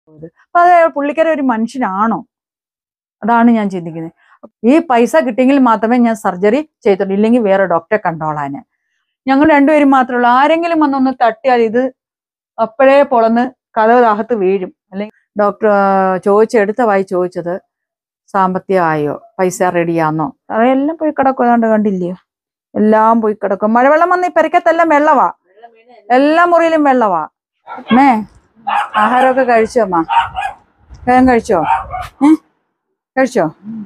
അപ്പൊ അത് പുള്ളിക്കാരൻ ഒരു മനുഷ്യനാണോ അതാണ് ഞാൻ ചിന്തിക്കുന്നത് ഈ പൈസ കിട്ടിയെങ്കിൽ മാത്രമേ ഞാൻ സർജറി ചെയ്തിട്ടുള്ളൂ ഇല്ലെങ്കിൽ വേറെ ഡോക്ടറെ കണ്ടോളാന് ഞങ്ങൾ രണ്ടുപേരും മാത്രമേ ഉള്ളൂ ആരെങ്കിലും വന്നൊന്ന് തട്ടിയാൽ ഇത് അപ്പോഴേ പൊളന്ന് കഥകത്ത് വീഴും അല്ലെങ്കിൽ ഡോക്ടർ ചോദിച്ച എടുത്ത വായി ചോദിച്ചത് സാമ്പത്തികമായോ പൈസ റെഡിയാന്നോ അതെല്ലാം പോയി കിടക്കും ഏതാണ്ട് കണ്ടില്ലയോ എല്ലാം പോയി കിടക്കും മഴവെള്ളം വന്ന് ഈ പെരക്കത്തെല്ലാം വെള്ളവാ എല്ലാ മുറിയിലും വെള്ളവാ അമ്മേ ആഹാരമൊക്കെ കഴിച്ചോ അമ്മ വേഗം കഴിച്ചോ ഏ കഴിച്ചോ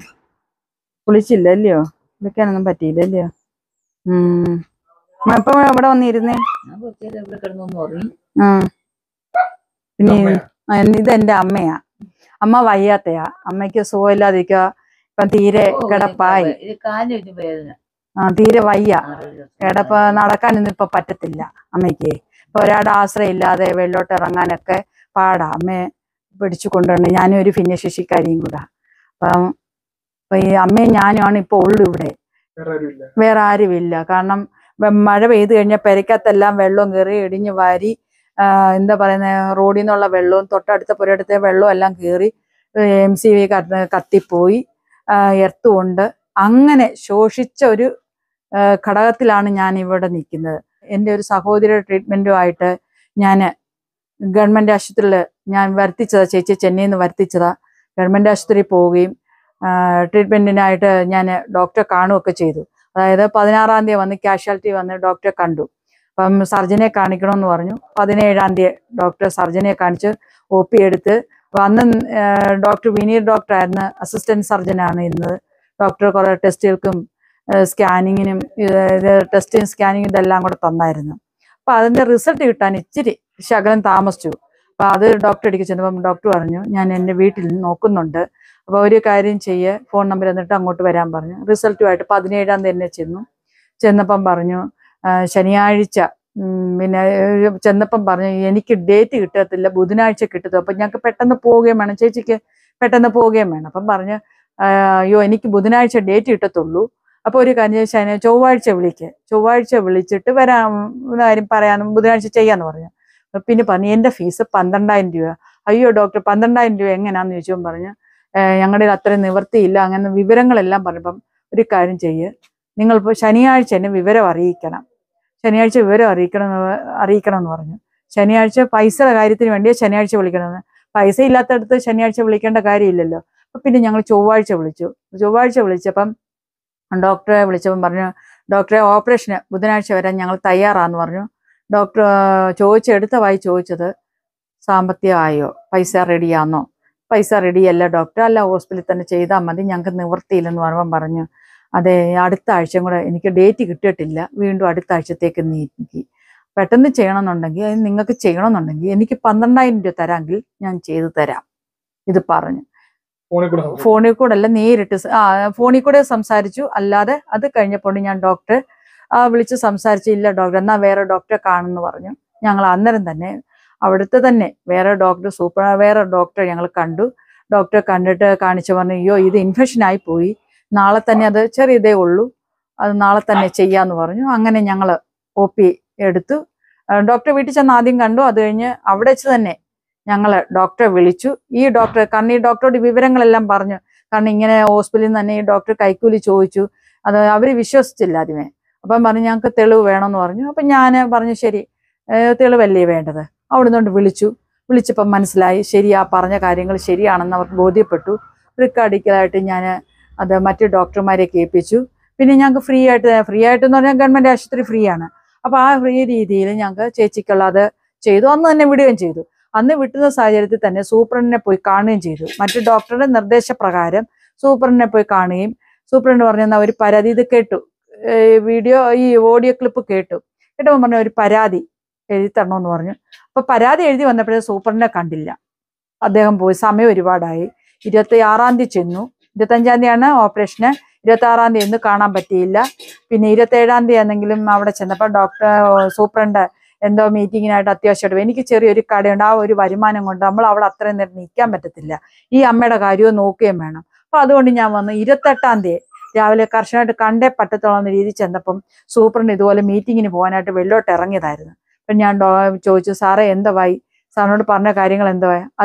കുളിച്ചില്ല അല്ലയോ കുളിക്കാനൊന്നും പറ്റിയില്ല അല്ലയോ ഉം അമ്മ എപ്പോ ഇവിടെ വന്നിരുന്നേ ഞാൻ കുറച്ചേരം ഇവിടെ കിടന്നൊന്ന് ഉറങ്ങി ആ പിന്നെ ഇത് ആ, ഇത് എന്റെ അമ്മയാ അമ്മ വയ്യാത്തയാ അമ്മയ്ക്ക് സുഖമില്ലാതിരിക്കുക ഇപ്പം തീരെ ഓ, കിടപ്പായി ഇത് കാലിന് ഒരു വേദന ആ തീരെ വയ്യ ആറ് ദിവസം. കിടപ്പ് നടക്കാനൊന്നും ഇപ്പൊ പറ്റത്തില്ല അമ്മയ്ക്ക് ഇപ്പൊ ഒരാളുടെ ആശ്രയം ഇല്ലാതെ വെള്ളോട്ട് ഇറങ്ങാനൊക്കെ പാടാ അമ്മയെ പിടിച്ചു കൊണ്ടുവരണം ഞാനും ഒരു ഭിന്നശേഷിക്കാരിയും കൂടാ അപ്പം ഇപ്പൊ ഈ അമ്മയും ഞാനുമാണ് ഇപ്പൊ ഉള്ളു ഇവിടെ വേറെ ആരുമില്ല വേറെ ആരുമില്ല കാരണം വെ- മഴ പെയ്തു കഴിഞ്ഞാൽ പെരക്കത്തെല്ലാം വെള്ളവും കയറി ഇടിഞ്ഞു വാരി ആ, എന്താ പറയുന്നത് റോഡിൽ നിന്നുള്ള വെള്ളവും തൊട്ടടുത്ത പുരടുത്ത വെള്ളവും എല്ലാം കയറി എം സി വി കത്തിപ്പോയി എർത്തും ഉണ്ട് അങ്ങനെ ശോഷിച്ച ഒരു ആ, ഘടകത്തിലാണ് ഞാൻ ഇവിടെ നിൽക്കുന്നത് എൻ്റെ ഒരു സഹോദരിയുടെ ട്രീറ്റ്മെൻറ്റുമായിട്ട് ഞാൻ ഗവൺമെൻറ് ആശുപത്രിയിൽ ഞാൻ വരുത്തിച്ചതാ ചേച്ചി ചെന്നൈയിൽ നിന്ന് വരുത്തിച്ചതാ ഗവൺമെൻറ് ആശുപത്രിയിൽ പോവുകയും ട്രീറ്റ്മെൻറ്റിനായിട്ട് ഞാൻ ഡോക്ടറെ കാണുകയൊക്കെ ചെയ്തു അതായത് പതിനാറാം തീയതി വന്ന് കാഷ്വാലിറ്റി വന്ന് ഡോക്ടറെ കണ്ടു അപ്പം സർജനെ കാണിക്കണമെന്ന് പറഞ്ഞു പതിനേഴാം തീയതി ഡോക്ടർ സർജനെ കാണിച്ച് ഒ പി എടുത്ത് അപ്പൊ അന്ന് ഡോക്ടർ വിനീത് ഡോക്ടർ ആയിരുന്നു അസിസ്റ്റന്റ് സർജനാണ് ഇരുന്നത് ഡോക്ടർ കുറെ ടെസ്റ്റുകൾക്കും സ്കാനിങ്ങിനും ടെസ്റ്റിനും സ്കാനിങ്ങും ഇതെല്ലാം കൂടെ തന്നായിരുന്നു അപ്പൊ അതിന്റെ റിസൾട്ട് കിട്ടാൻ ഇച്ചിരി ശകലം താമസിച്ചു അപ്പൊ അത് ഡോക്ടർ അടിക്ക് ചെന്നപ്പം ഡോക്ടർ പറഞ്ഞു ഞാൻ എൻ്റെ വീട്ടിൽ നോക്കുന്നുണ്ട് അപ്പൊ ഒരു കാര്യം ചെയ്യ് ഫോൺ നമ്പർ എന്നിട്ട് അങ്ങോട്ട് വരാൻ പറഞ്ഞു റിസൾട്ടുമായിട്ട് പതിനേഴാം തീയതി തന്നെ ചെന്നു ചെന്നപ്പം പറഞ്ഞു ആ, ശനിയാഴ്ച ഉം, പിന്നെ ഏഹ്, ചെന്നപ്പം പറഞ്ഞു എനിക്ക് ഡേറ്റ് കിട്ടത്തില്ല ബുധനാഴ്ച കിട്ടത്തു അപ്പൊ ഞങ്ങൾക്ക് പെട്ടെന്ന് പോവുകയും വേണം ചേച്ചിക്ക് പെട്ടെന്ന് പോവുകയും വേണം അപ്പം പറഞ്ഞു ആ, അയ്യോ എനിക്ക് ബുധനാഴ്ച ഡേറ്റ് കിട്ടത്തുള്ളൂ അപ്പൊ ഒരു കാര്യം ചെയ്യ്, ശനി ചൊവ്വാഴ്ച വിളിക്ക് ചൊവ്വാഴ്ച വിളിച്ചിട്ട് വരാം ഒരു കാര്യം പറയാനും ബുധനാഴ്ച ചെയ്യാന്ന് പറഞ്ഞു അപ്പൊ പിന്നെ പറഞ്ഞു എന്റെ ഫീസ് പന്ത്രണ്ടായിരം രൂപ അയ്യോ ഡോക്ടർ പന്ത്രണ്ടായിരം രൂപ എങ്ങനെയാന്ന് ചോദിച്ചപ്പോൾ പറഞ്ഞു "ഏഹ് ഞങ്ങളുടെ കയ്യിൽ അത്രയും നിവൃത്തിയില്ല അങ്ങനെ വിവരങ്ങളെല്ലാം പറഞ്ഞപ്പം ഒരു കാര്യം ചെയ്യ് നിങ്ങളിപ്പോൾ ശനിയാഴ്ച എന്നെ വിവരം അറിയിക്കണം ശനിയാഴ്ച വിവരം അറിയിക്കണം എന്ന് അറിയിക്കണം എന്ന് പറഞ്ഞു ശനിയാഴ്ച പൈസയുടെ കാര്യത്തിന് വേണ്ടിയാ ശനിയാഴ്ച വിളിക്കണമെന്ന് പൈസ ഇല്ലാത്തടത്ത് ശനിയാഴ്ച വിളിക്കേണ്ട കാര്യമില്ലല്ലോ അപ്പൊ പിന്നെ ഞങ്ങൾ ചൊവ്വാഴ്ച വിളിച്ചു ചൊവ്വാഴ്ച വിളിച്ചപ്പം ഡോക്ടറെ വിളിച്ചപ്പം പറഞ്ഞു ഡോക്ടറെ ഓപ്പറേഷന് ബുധനാഴ്ച വരാൻ ഞങ്ങൾ തയ്യാറാന്ന് പറഞ്ഞു ഡോക്ടർ ചോദിച്ച എടുത്ത വായി ചോദിച്ചത് സാമ്പത്തികമായോ പൈസ റെഡിയാന്നോ പൈസ റെഡിയല്ല ഡോക്ടർ അല്ല ഹോസ്പിറ്റലിൽ തന്നെ ചെയ്താൽ മതി ഞങ്ങൾക്ക് നിവൃത്തിയില്ലെന്ന് പറയുമ്പം പറഞ്ഞു അതെ അടുത്ത ആഴ്ചയും കൂടെ എനിക്ക് ഡേറ്റ് കിട്ടിയിട്ടില്ല വീണ്ടും അടുത്ത ആഴ്ചത്തേക്ക് നീക്കി പെട്ടെന്ന് ചെയ്യണമെന്നുണ്ടെങ്കിൽ അത് നിങ്ങൾക്ക് ചെയ്യണമെന്നുണ്ടെങ്കിൽ എനിക്ക് പന്ത്രണ്ടായിരം രൂപ തരാമെങ്കിൽ ഞാൻ ചെയ്തു തരാം ഇത് പറഞ്ഞു ഫോണിൽ കൂടെ സംസാരിക്കും. ഫോണിൽ കൂടെ അല്ല നേരിട്ട് സ- ആ ഫോണിൽ കൂടെ സംസാരിച്ചു അല്ലാതെ അത് കഴിഞ്ഞപ്പോൾ ഞാൻ ഡോക്ടറെ ആ വിളിച്ച് സംസാരിച്ചു ഇല്ല ഡോക്ടർ എന്നാ വേറെ ഡോക്ടറെ കാണുമെന്ന് പറഞ്ഞു ഞങ്ങൾ അന്നേരം തന്നെ അവിടുത്തെ തന്നെ വേറെ ഡോക്ടർ സൂപ്പർ വേറെ ഡോക്ടറെ ഞങ്ങൾ കണ്ടു ഡോക്ടറെ കണ്ടിട്ട് കാണിച്ചു പറഞ്ഞു അയ്യോ ഇത് ഇൻഫെക്ഷൻ ആയി പോയി നാളെ തന്നെ അത് ചെറിയതേ ഉള്ളൂ അത് നാളെ തന്നെ ചെയ്യാന്ന് പറഞ്ഞു അങ്ങനെ ഞങ്ങൾ ഒ പി എടുത്തു ആ, ഡോക്ടറെ വീട്ടിൽ ചെന്ന് ആദ്യം കണ്ടു അത് കഴിഞ്ഞ് അവിടെ വെച്ച് തന്നെ ഞങ്ങൾ ഡോക്ടറെ വിളിച്ചു ഈ ഡോക്ടർ കാരണം ഈ ഡോക്ടറോട് വിവരങ്ങളെല്ലാം പറഞ്ഞു കാരണം ഇങ്ങനെ ഹോസ്പിറ്റലിൽ നിന്ന് തന്നെ ഈ ഡോക്ടർ കൈക്കൂലി ചോദിച്ചു അത് അവർ വിശ്വസിച്ചില്ല ആദ്യമേ അപ്പം പറഞ്ഞു ഞങ്ങൾക്ക് തെളിവ് വേണമെന്ന് പറഞ്ഞു അപ്പം ഞാൻ പറഞ്ഞു ശരി ഏഹ് തെളിവല്ലേ വേണ്ടത് അവിടെ നിന്നുകൊണ്ട് വിളിച്ചു വിളിച്ചപ്പം മനസ്സിലായി ശരി ആ പറഞ്ഞ കാര്യങ്ങൾ ശരിയാണെന്ന് അവർക്ക് ബോധ്യപ്പെട്ടു റിക്കാർഡിക്കലായിട്ട് ഞാൻ അത് മറ്റു ഡോക്ടർമാരെ കേൾപ്പിച്ചു പിന്നെ ഞങ്ങൾക്ക് ഫ്രീ ആയിട്ട് ഫ്രീ ആയിട്ട് എന്ന് പറഞ്ഞാൽ ഗവൺമെൻറ് ആശുപത്രി ഫ്രീ ആണ് അപ്പോൾ ആ ഫ്രീ രീതിയിൽ ഞങ്ങൾക്ക് ചേച്ചിക്കുള്ള അത് ചെയ്തു അന്ന് തന്നെ വിടുകയും ചെയ്തു അന്ന് വിട്ടുന്ന സാഹചര്യത്തിൽ തന്നെ സൂപ്രണ്ടിനെ പോയി കാണുകയും ചെയ്തു മറ്റു ഡോക്ടറുടെ നിർദ്ദേശപ്രകാരം സൂപ്രണ്ടിനെ പോയി കാണുകയും സൂപ്രണ്ട് പറഞ്ഞ ഒരു പരാതി ഇത് കേട്ടു ഏഹ് വീഡിയോ ഈ ഓഡിയോ ക്ലിപ്പ് കേട്ടു കേട്ടപ്പോൾ പറഞ്ഞ ഒരു പരാതി എഴുതി തരണമെന്ന് പറഞ്ഞു അപ്പൊ പരാതി എഴുതി വന്നപ്പോഴേ സൂപ്രണ്ടിനെ കണ്ടില്ല അദ്ദേഹം പോയി സമയം ഒരുപാടായി ഇരുപത്തി ആറാം തീയതി ചെന്നു ഇരുപത്തഞ്ചാം തീയതിയാണ് ഓപ്പറേഷന് ഇരുപത്തി ആറാം തീയതി ഒന്നും കാണാൻ പറ്റിയില്ല പിന്നെ ഇരുപത്തി ഏഴാം തീയതി ആണെങ്കിലും അവിടെ ചെന്നപ്പോൾ ഡോക്ടർ സൂപ്രണ്ട് എന്തോ മീറ്റിങ്ങിനായിട്ട് അത്യാവശ്യമായിട്ട് എനിക്ക് ചെറിയൊരു കടയുണ്ട് ആ ഒരു വരുമാനം കൊണ്ട് നമ്മൾ അവിടെ അത്രയും നേരം നിൽക്കാൻ പറ്റത്തില്ല ഈ അമ്മയുടെ കാര്യവും നോക്കുകയും വേണം അപ്പൊ അതുകൊണ്ട് ഞാൻ വന്നു ഇരുപത്തെട്ടാം തീയതി രാവിലെ കർശനമായിട്ട് കണ്ടേ പറ്റത്തോളം എന്ന രീതിയിൽ ചെന്നപ്പം സൂപ്രണ്ട് ഇതുപോലെ മീറ്റിങ്ങിന് പോകാനായിട്ട് വെള്ളോട്ട് ഇറങ്ങിയതായിരുന്നു അപ്പം ഞാൻ ഡോ ചോദിച്ചു സാറേ എന്തുവായി സാറിനോട് പറഞ്ഞ കാര്യങ്ങൾ എന്തുവായി അത്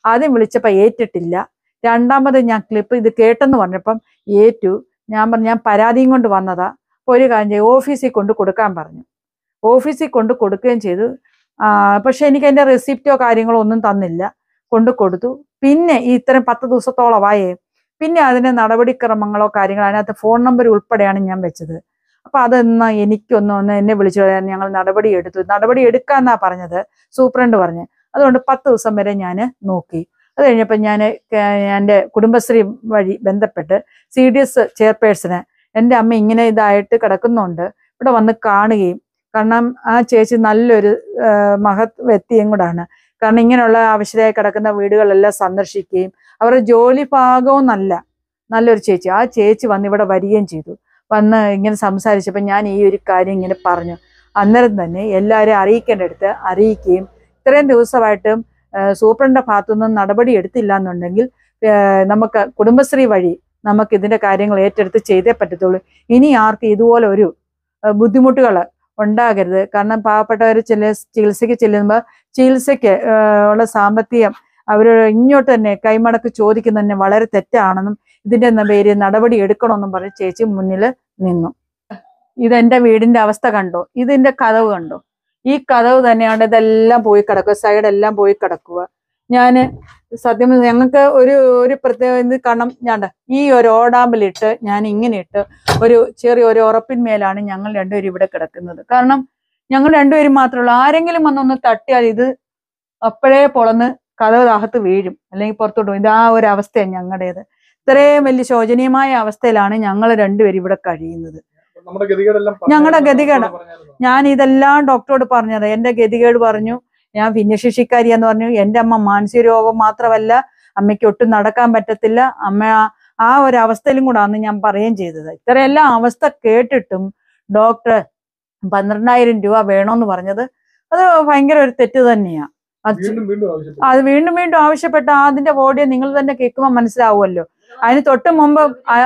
ആദ്യം വിളിച്ചപ്പോൾ ഏറ്റിട്ടില്ല രണ്ടാമത് ഞാൻ ക്ലിപ്പ് ഇത് കേട്ടെന്ന് പറഞ്ഞപ്പം ഏറ്റു ഞാൻ പറഞ്ഞു ഞാൻ പരാതിയും കൊണ്ട് വന്നതാ അപ്പോൾ ഒരു കാര്യം ചെയ്യും ഓഫീസിൽ കൊണ്ട് കൊടുക്കാൻ പറഞ്ഞു ഓഫീസിൽ കൊണ്ട് കൊടുക്കുകയും ചെയ്തു ആ, പക്ഷെ എനിക്ക് അതിൻ്റെ റെസിപ്റ്റോ കാര്യങ്ങളോ ഒന്നും തന്നില്ല കൊണ്ട് കൊടുത്തു പിന്നെ ഈ ഇത്രയും പത്ത് ദിവസത്തോളമായേ പിന്നെ അതിന് നടപടിക്രമങ്ങളോ കാര്യങ്ങളോ അതിനകത്ത് ഫോൺ നമ്പർ ഉൾപ്പെടെയാണ് ഞാൻ വെച്ചത് അപ്പൊ അതൊന്ന് എനിക്കൊന്ന് ഒന്ന് എന്നെ വിളിച്ചു പറയാൻ ഞങ്ങൾ നടപടി എടുത്തു നടപടി എടുക്കാന്നാ പറഞ്ഞത് സൂപ്രണ്ട് പറഞ്ഞ് അതുകൊണ്ട് പത്ത് ദിവസം വരെ ഞാൻ നോക്കി അത് കഴിഞ്ഞപ്പോൾ ഞാൻ എൻ്റെ കുടുംബശ്രീ വഴി ബന്ധപ്പെട്ട് സി ഡി എസ് ചെയർപേഴ്സണ് എൻ്റെ അമ്മ ഇങ്ങനെ ഇതായിട്ട് കിടക്കുന്നുണ്ട് ഇവിടെ വന്ന് കാണുകയും കാരണം ആ ചേച്ചി നല്ലൊരു ആ, മഹത് വ്യക്തിയും കൂടാണ് കാരണം ഇങ്ങനെയുള്ള ആവശ്യമായി കിടക്കുന്ന വീടുകളെല്ലാം സന്ദർശിക്കുകയും അവരുടെ ജോലി ഭാഗവും നല്ല നല്ലൊരു ചേച്ചി ആ ചേച്ചി വന്ന് ഇവിടെ വരികയും ചെയ്തു വന്ന് ഇങ്ങനെ സംസാരിച്ചപ്പോൾ ഞാൻ ഈ ഒരു കാര്യം ഇങ്ങനെ പറഞ്ഞു അന്നേരം തന്നെ എല്ലാവരെയും അറിയിക്കേണ്ടടുത്ത് അറിയിക്കുകയും ഇത്രയും ദിവസമായിട്ടും സൂപ്രണ്ടിന്റെ ഭാഗത്തുനിന്നും നടപടി എടുത്തില്ല എന്നുണ്ടെങ്കിൽ ഏഹ് നമുക്ക് കുടുംബശ്രീ വഴി നമുക്ക് ഇതിന്റെ കാര്യങ്ങൾ ഏറ്റെടുത്ത് ചെയ്തേ പറ്റത്തുള്ളൂ ഇനി ആർക്കും ഇതുപോലെ ഒരു ബുദ്ധിമുട്ടുകൾ ഉണ്ടാകരുത് കാരണം പാവപ്പെട്ടവർ ചില ചികിത്സയ്ക്ക് ചെല്ലുമ്പോൾ ചികിത്സയ്ക്ക് ഏഹ് ഉള്ള സാമ്പത്തികം അവർ ഇങ്ങോട്ട് തന്നെ കൈമടക്ക് ചോദിക്കുന്നത് തന്നെ വളരെ തെറ്റാണെന്നും ഇതിന്റെ ന- പേര് നടപടി എടുക്കണമെന്നും പറഞ്ഞ് ചേച്ചി മുന്നിൽ നിന്നു ഇതെന്റെ വീടിന്റെ അവസ്ഥ കണ്ടോ ഇതിന്റെ കഥവ് കണ്ടോ ഈ കഥവ് തന്നെയാണ് ഇതെല്ലാം പോയി കിടക്കുക സൈഡെല്ലാം പോയി കിടക്കുക ഞാന് സത്യം പറഞ്ഞാ ഞങ്ങൾക്ക് ഒരു ഒരു പ്രത്യേക ഇത് കാരണം ഞാണ്ട ഈ ഒരു ഓടാമ്പലിട്ട് ഞാൻ ഇങ്ങനെ ഇട്ട് ഒരു ചെറിയ ഒരു ഉറപ്പിന്മേലാണ് ഞങ്ങൾ രണ്ടുപേരും ഇവിടെ കിടക്കുന്നത് കാരണം ഞങ്ങൾ രണ്ടുപേരും മാത്രമേ ഉള്ളൂ ആരെങ്കിലും വന്നൊന്ന് തട്ടിയാൽ ഇത് അപ്പോഴേ പൊളന്ന് കഥവ് താഹത്ത് വീഴും അല്ലെങ്കിൽ പുറത്തോട്ട് പോകും ഇത് ആ ഒരു അവസ്ഥയാണ് ഞങ്ങളുടേത് ഇത്രയും വലിയ ശോചനീയമായ അവസ്ഥയിലാണ് ഞങ്ങൾ രണ്ടുപേരും ഇവിടെ കഴിയുന്നത് നമ്മുടെ ഗതികേടെല്ലാം ഞങ്ങളുടെ പറഞ്ഞായിരുന്നു. ഗതികേട്. പറഞ്ഞായിരുന്നു. ഞാൻ ഇതെല്ലാം ഡോക്ടറോട് പറഞ്ഞത് എന്റെ ഗതികേട് പറഞ്ഞു ഞാൻ ഭിന്നശേഷിക്കാരിയാന്ന് പറഞ്ഞു എന്റെ അമ്മ മാനസിക രോഗം മാത്രമല്ല അമ്മയ്ക്ക് ഒട്ടും നടക്കാൻ പറ്റത്തില്ല അമ്മ ആ- ആ ഒരു അവസ്ഥയിലും കൂടാന്ന് ഞാൻ പറയുകയും ചെയ്തത് ഇത്രയെല്ലാം അവസ്ഥ കേട്ടിട്ടും ഡോക്ടർ പന്ത്രണ്ടായിരം രൂപ വേണമെന്ന് പറഞ്ഞത് അത് ഭയങ്കര ഒരു തെറ്റ് തന്നെയാ അത് വീണ്ടും വീണ്ടും ആവശ്യപ്പെട്ടു അത് വീണ്ടും വീണ്ടും ആവശ്യപ്പെട്ട അതിന്റെ ഓഡിയോ നിങ്ങൾ തന്നെ കേൾക്കുമ്പോൾ മനസ്സിലാവുമല്ലോ അതിന് തൊട്ട് മുമ്പ് ആ-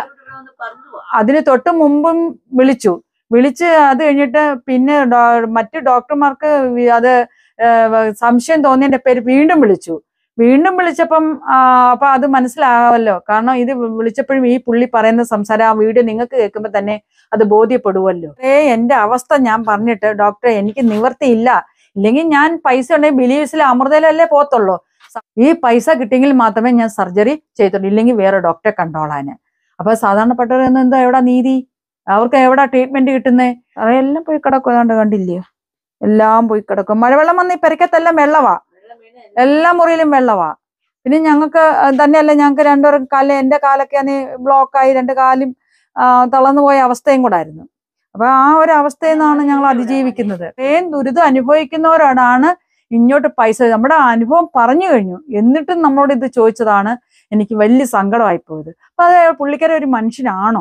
അതിന് തൊട്ട് മുമ്പും വിളിച്ചു വിളിച്ച് അത് കഴിഞ്ഞിട്ട് പിന്നെ ഡോ- മറ്റ് ഡോക്ടർമാർക്ക് വി- അത് ഏഹ് സംശയം തോന്നിയതിന്റെ പേര് വീണ്ടും വിളിച്ചു വീണ്ടും വിളിച്ചപ്പം ആ, അപ്പൊ അത് മനസ്സിലാവല്ലോ കാരണം ഇത് വിളിച്ചപ്പോഴും ഈ പുള്ളി പറയുന്ന സംസാരം ആ വീഡിയോ നിങ്ങൾക്ക് കേൾക്കുമ്പോൾ തന്നെ അത് ബോധ്യപ്പെടുമല്ലോ ഏ എന്റെ അവസ്ഥ ഞാൻ പറഞ്ഞിട്ട് ഡോക്ടറെ എനിക്ക് നിവർത്തിയില്ല ഇല്ലെങ്കിൽ ഞാൻ പൈസ ഉണ്ടെങ്കിൽ ബിലീവ്സിലെ അമൃതയിലല്ലേ പോത്തുള്ളൂ ഈ പൈസ കിട്ടിയെങ്കിൽ മാത്രമേ ഞാൻ സർജറി ചെയ്തിട്ടുള്ളൂ ഇല്ലെങ്കിൽ വേറെ ഡോക്ടറെ കണ്ടോളാന് അപ്പൊ സാധാരണപ്പെട്ടവർ എന്താ എവിടെ നീതി അവർക്ക് എവിടെ ട്രീറ്റ്മെന്റ് കിട്ടുന്നേ അതെല്ലാം പോയി കിടക്കും ഏതാണ്ട് കണ്ടില്ലയോ എല്ലാം പോയി കിടക്കും മഴവെള്ളം വന്ന് ഈ പെരക്കത്തെല്ലാം വെള്ളവാ എല്ലാ മുറിയിലും വെള്ളവാ പിന്നെ ഞങ്ങൾക്ക് തന്നെയല്ല ഞങ്ങൾക്ക് രണ്ടുപേരും കാല് എന്റെ കാലൊക്കെ ആണെങ്കിൽ ബ്ലോക്കായി രണ്ട് കാലും ആ, തളർന്നു പോയ അവസ്ഥയും കൂടായിരുന്നു അപ്പൊ ആ ഒരു അവസ്ഥയിൽ നിന്നാണ് ഞങ്ങൾ അതിജീവിക്കുന്നത് ഇത്രയും ദുരിതം അനുഭവിക്കുന്നവരോടാണ് ഇങ്ങോട്ട് പൈസ നമ്മുടെ അനുഭവം പറഞ്ഞു കഴിഞ്ഞു എന്നിട്ടും നമ്മളോട് ഇത് ചോദിച്ചതാണ് എനിക്ക് വലിയ സങ്കടമായി പോയത് അപ്പൊ അത് പുള്ളിക്കാരൻ ഒരു മനുഷ്യനാണോ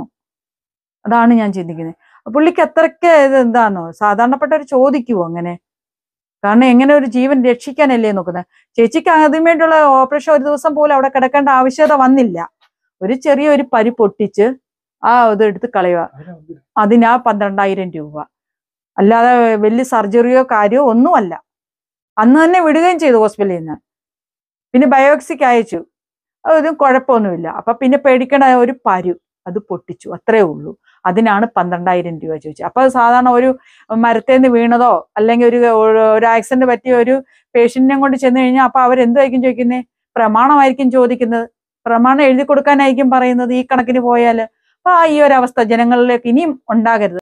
അതാണ് ഞാൻ ചിന്തിക്കുന്നത് പുള്ളിക്ക് അത്രയ്ക്ക് ഇത് എന്താന്നോ സാധാരണപ്പെട്ടവർ ചോദിക്കുവോ അങ്ങനെ കാരണം എങ്ങനെ ഒരു ജീവൻ രക്ഷിക്കാനല്ലേ നോക്കുന്നത് ചേച്ചിക്ക് അതിനു വേണ്ടിയുള്ള ഓപ്പറേഷൻ ഒരു ദിവസം പോലും അവിടെ കിടക്കേണ്ട ആവശ്യകത വന്നില്ല ഒരു ചെറിയ ഒരു പരി പൊട്ടിച്ച് ആ ഇത് എടുത്ത് കളയുക അതിനാ വന്നില്ല. അതിനാ പന്ത്രണ്ടായിരം രൂപ അല്ലാതെ വലിയ സർജറിയോ കാര്യമോ ഒന്നുമല്ല അന്ന് തന്നെ വിടുകയും ചെയ്തു ഹോസ്പിറ്റലിൽ നിന്ന് പിന്നെ ബയോപ്സിക്ക് അയച്ചു അതൊന്നും കുഴപ്പമൊന്നുമില്ല അപ്പൊ പിന്നെ പേടിക്കേണ്ട ഒരു പരു അത് പൊട്ടിച്ചു അത്രേ ഉള്ളൂ അതിനാണ് പന്ത്രണ്ടായിരം രൂപ ചോദിച്ചത് അപ്പൊ സാധാരണ ഒരു മരത്തേന്ന് വീണതോ അല്ലെങ്കിൽ ഒരു ഒരു ആക്സിഡന്റ് പറ്റിയ ഒരു പേഷ്യന്റിനെ കൊണ്ട് ചെന്ന് കഴിഞ്ഞാൽ അപ്പൊ അവരെന്തായിരിക്കും ചോദിക്കുന്നത് പ്രമാണമായിരിക്കും ചോദിക്കുന്നത് പ്രമാണം എഴുതി കൊടുക്കാനായിരിക്കും പറയുന്നത് ഈ കണക്കിന് പോയാൽ അപ്പൊ ആ ഈ ഒരു അവസ്ഥ ജനങ്ങളിലേക്ക് ഇനിയും ഉണ്ടാകരുത്